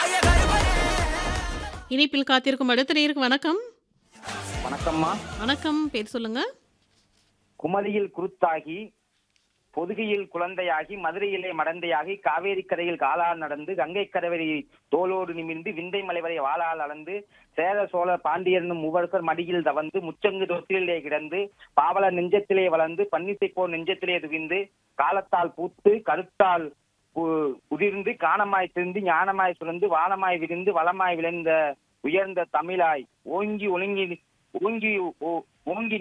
இணைப்பில் காத்திருக்கும் அடுத்த நேருக்கு வணக்கம் வணக்கம்மா வணக்கம் பேர் சொல்லுங்க குமரியில் குருத்தாகி பொதுகையில் குழந்தையாகி மதுரையிலே மடந்தையாகி காவேரி கரையில் காலால் நடந்து கங்கை கரவரி தோளோடு நிமிர்ந்து விந்தை மலைவரை வாளால் அளந்து சேர சோழ பாண்டியர்னும் மூவர்கர் மடியில் தவந்து முச்சங்கு தொட்டிலே கிடந்து பாவல நெஞ்சத்திலே வளர்ந்து பன்னிசைப்போர் நெஞ்சத்திலே துவிந்து காலத்தால் பூத்து கருத்தால் உ- உதிர்ந்து காணமாய் திருந்து ஞானமாய் சுரந்து வானமாய் விரிந்து வளமாய் விளைந்த உயர்ந்த தமிழாய் ஓங்கி ஒழுங்கி ஓங்கி ஓ- ஓங்கி